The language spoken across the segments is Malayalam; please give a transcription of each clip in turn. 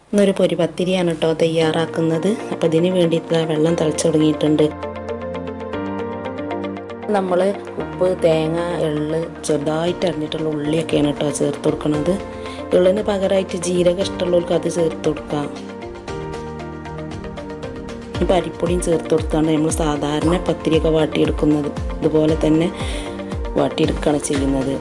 ഇന്നൊരു പൊരി പത്തിരിയാണ് കേട്ടോ തയ്യാറാക്കുന്നത് അപ്പോൾ ഇതിന് വേണ്ടിയിട്ടുള്ള വെള്ളം തിളച്ച് തുടങ്ങിയിട്ടുണ്ട് നമ്മൾ ഉപ്പ് തേങ്ങ എള്ള് ചെറുതായിട്ട് അരിഞ്ഞിട്ടുള്ള ഉള്ളിയൊക്കെയാണ് കേട്ടോ ചേർത്ത് കൊടുക്കുന്നത് എള്ളിന് പകരമായിട്ട് ജീരകം ഇഷ്ടമുള്ളവർക്ക് അത് ചേർത്ത് കൊടുക്കാം ഇപ്പം അരിപ്പൊടിയും ചേർത്ത് കൊടുത്താണ് നമ്മൾ സാധാരണ പത്തിരിയൊക്കെ വാട്ടിയെടുക്കുന്നത് ഇതുപോലെ തന്നെ വാട്ടിയെടുക്കുകയാണ് ചെയ്യുന്നത്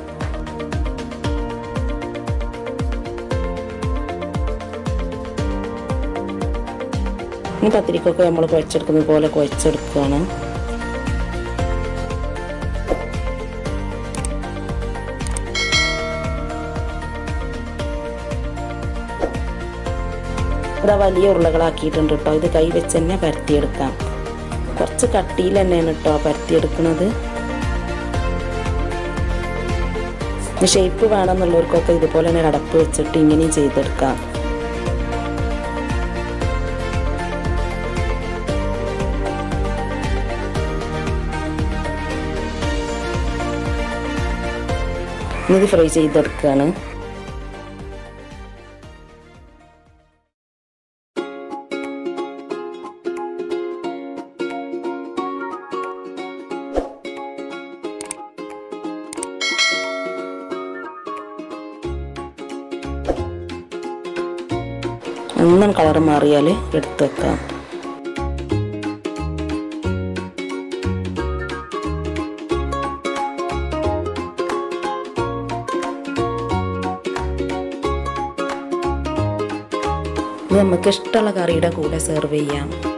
ഇനി പത്തിരിക്കൊക്കെ നമ്മൾ കുഴച്ചെടുക്കുന്നത് പോലെ കുഴച്ചെടുക്കുകയാണ് ഇതാ വലിയ ഉരുളകളാക്കിയിട്ടുണ്ട് കേട്ടോ ഇത് കൈ വെച്ച് തന്നെ പരത്തിയെടുക്കാം കുറച്ച് കട്ടിയിൽ തന്നെയാണ് കേട്ടോ പരത്തിയെടുക്കുന്നത് ഷേപ്പ് വേണമെന്നുള്ളവർക്കൊക്കെ ഇതുപോലെ തന്നെ അടപ്പ് വെച്ചിട്ട് ഇങ്ങനെയും ചെയ്തെടുക്കാം ഇത് ഫ്രൈ ചെയ്തെടുക്കുകയാണ് ഒന്നും കളർ മാറിയാൽ എടുത്ത് വെക്കാം ഇത് നമുക്ക് ഇഷ്ടമുള്ള കറിയുടെ കൂടെ സെർവ് ചെയ്യാം